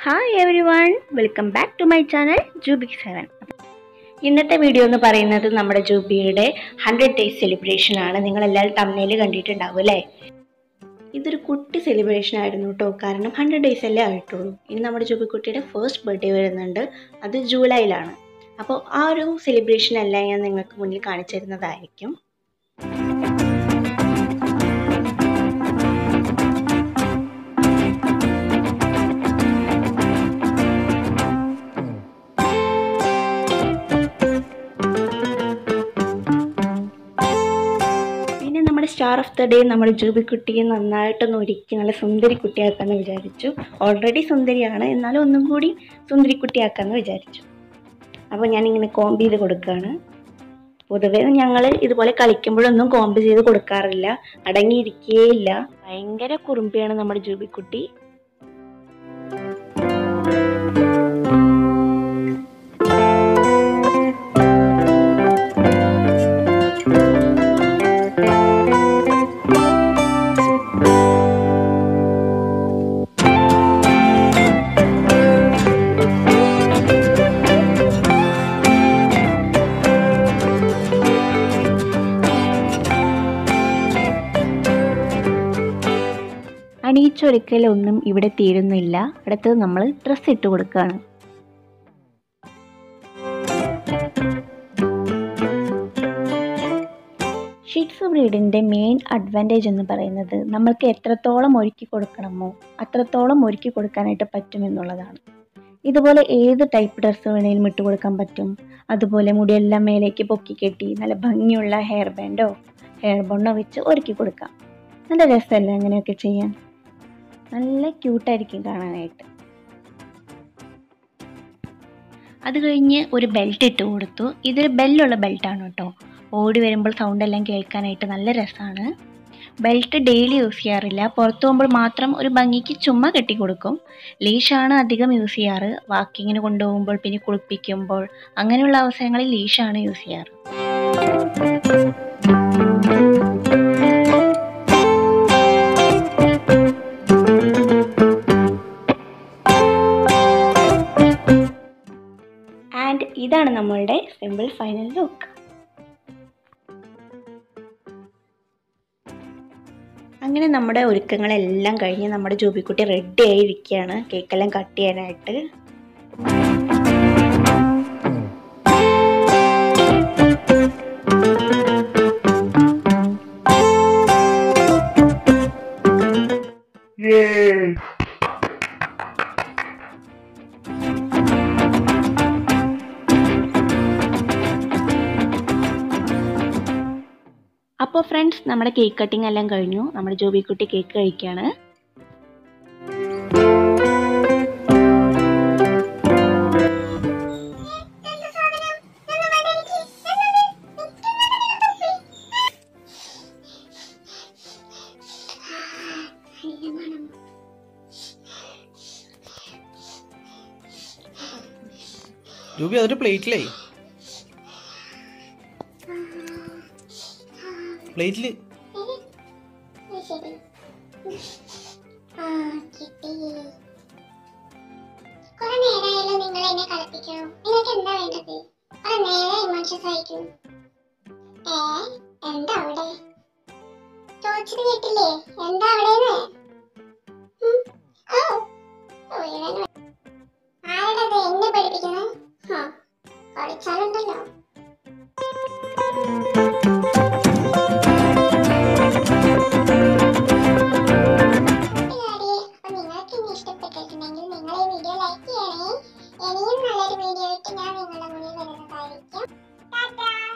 Hi everyone welcome back to my channel Jubi seven ഇന്നത്തെ video എന്ന് പറയുന്നത് നമ്മുടെ ജൂബിയുടെ ഹൺഡ്രഡ് ഡേയ്സ് സെലിബ്രേഷൻ ആണ് നിങ്ങളെല്ലാവരും തമ്മിൽ കണ്ടിട്ടുണ്ടാവും അല്ലേ ഇതൊരു കുട്ടി സെലിബ്രേഷൻ ആയിരുന്നു കേട്ടോ കാരണം ഹൺഡ്രഡ് ഡേയ്സ് അല്ലേ ആയിട്ടുള്ളൂ ഇനി നമ്മുടെ ജൂബിക്കുട്ടിയുടെ ഫസ്റ്റ് ബർത്ത്ഡേ വരുന്നുണ്ട് അത് ജൂലൈയിലാണ് അപ്പോൾ ആ ഒരു സെലിബ്രേഷൻ എല്ലാം ഞാൻ നിങ്ങൾക്ക് മുന്നിൽ കാണിച്ചു തരുന്നതായിരിക്കും പിന്നെ നമ്മുടെ സ്റ്റാർ ഓഫ് ദ ഡേ നമ്മുടെ ജൂബിക്കുട്ടിയെ നന്നായിട്ടൊന്ന് ഒരുക്കി നല്ല സുന്ദരി കുട്ടിയാക്കാമെന്ന് വിചാരിച്ചു ഓൾറെഡി സുന്ദരിയാണ് എന്നാലും ഒന്നും കൂടി സുന്ദരി കുട്ടിയാക്കാമെന്ന് വിചാരിച്ചു അപ്പോൾ ഞാനിങ്ങനെ കോമ്പ് ചെയ്ത് കൊടുക്കുകയാണ് പൊതുവേ ഞങ്ങൾ ഇതുപോലെ കളിക്കുമ്പോഴൊന്നും കോമ്പ് ചെയ്ത് കൊടുക്കാറില്ല അടങ്ങിയിരിക്കുകയില്ല ഭയങ്കര കുറുമ്പിയാണ് നമ്മുടെ ജൂബിക്കുട്ടി അണിയിച്ചൊരുക്കലൊന്നും ഇവിടെ തീരുന്നില്ല അടുത്തത് നമ്മൾ ഡ്രസ്സ് ഇട്ട് കൊടുക്കുകയാണ് ഷിറ്റ്സ് ബ്രീഡിൻ്റെ മെയിൻ അഡ്വാൻറ്റേജ് എന്ന് പറയുന്നത് നമ്മൾക്ക് എത്രത്തോളം ഒരുക്കി കൊടുക്കണമോ അത്രത്തോളം ഒരുക്കി കൊടുക്കാനായിട്ട് പറ്റുമെന്നുള്ളതാണ് ഇതുപോലെ ഏത് ടൈപ്പ് ഡ്രസ്സ് വേണേലും ഇട്ട് കൊടുക്കാൻ പറ്റും അതുപോലെ മുടിയെല്ലാം മേലേക്ക് പൊക്കി കെട്ടി നല്ല ഭംഗിയുള്ള ഹെയർ ബാൻഡോ ഹെയർ ബോണ്ടോ വെച്ച് ഒരുക്കി കൊടുക്കാം നല്ല രസമല്ലേ അങ്ങനെയൊക്കെ ചെയ്യാൻ നല്ല ക്യൂട്ടായിരിക്കും കാണാനായിട്ട് അത് കഴിഞ്ഞ് ഒരു ബെൽറ്റ് ഇട്ട് കൊടുത്തു ഇതൊരു ബെല്ലുള്ള ബെൽറ്റാണ് കേട്ടോ ഓടി വരുമ്പോൾ സൗണ്ട് എല്ലാം കേൾക്കാനായിട്ട് നല്ല രസമാണ് ബെൽറ്റ് ഡെയിലി യൂസ് ചെയ്യാറില്ല പുറത്തു പോകുമ്പോൾ മാത്രം ഒരു ഭംഗിക്ക് ചുമ്മാ കെട്ടി കൊടുക്കും ലീഷാണ് അധികം യൂസ് ചെയ്യാറ് വാക്കിങ്ങിന് കൊണ്ടുപോകുമ്പോൾ പിന്നെ കുളിപ്പിക്കുമ്പോൾ അങ്ങനെയുള്ള അവസരങ്ങളിൽ ലീഷാണ് യൂസ് ചെയ്യാറ് ആൻഡ് ഇതാണ് നമ്മളുടെ സിമ്പിൾ ഫൈനൽ ലുക്ക് അങ്ങനെ നമ്മുടെ ഒരുക്കങ്ങളെല്ലാം കഴിഞ്ഞ് നമ്മുടെ ജൂബിക്കുട്ടി റെഡി ആയിരിക്കുകയാണ് കേക്കെല്ലാം കട്ട് ചെയ്യാനായിട്ട് അപ്പോൾ ഫ്രണ്ട്സ് നമ്മുടെ കേക്ക് കട്ടിംഗ് എല്ലാം കഴിഞ്ഞു നമ്മുടെ ജോബിക്കുട്ടി കേക്ക് കഴിക്കുകയാണ് രൂപി അതൊരു പ്ലേറ്റിലേ പ്ലേറ്റില് ശരി ആ കിട്ടി കുറെ നേരമായാലും നിങ്ങൾ എന്നെ കളിപ്പിക്കണോ നിങ്ങൾക്ക് എന്താ വേണ്ടത് കുറെ നേരെ ഇമോഷൻസ് അയക്കും ഏ എന്താ അവിടെ ചോദിച്ചത് കേട്ടില്ലേ എന്താ അവിടെന്ന് ഉം? ഓ ഓ, ഇവന് ആരുടേത് എന്നെ പഠിപ്പിക്കുന്നത് ഹാ കളിച്ചാലുണ്ടല്ലോ കൂട്ടുകാരെ, അപ്പൊ നിങ്ങൾക്ക് ഇനി ഇഷ്ടപ്പെട്ടിട്ടുണ്ടെങ്കിൽ നിങ്ങൾ ഈ വീഡിയോ ലൈക്ക് ചെയ്യണേ ഇനിയും നല്ലൊരു വീഡിയോ ആയിട്ട് ഞാൻ നിങ്ങളുടെ മുന്നിൽ വരുന്നതായിരിക്കും ടാറ്റാ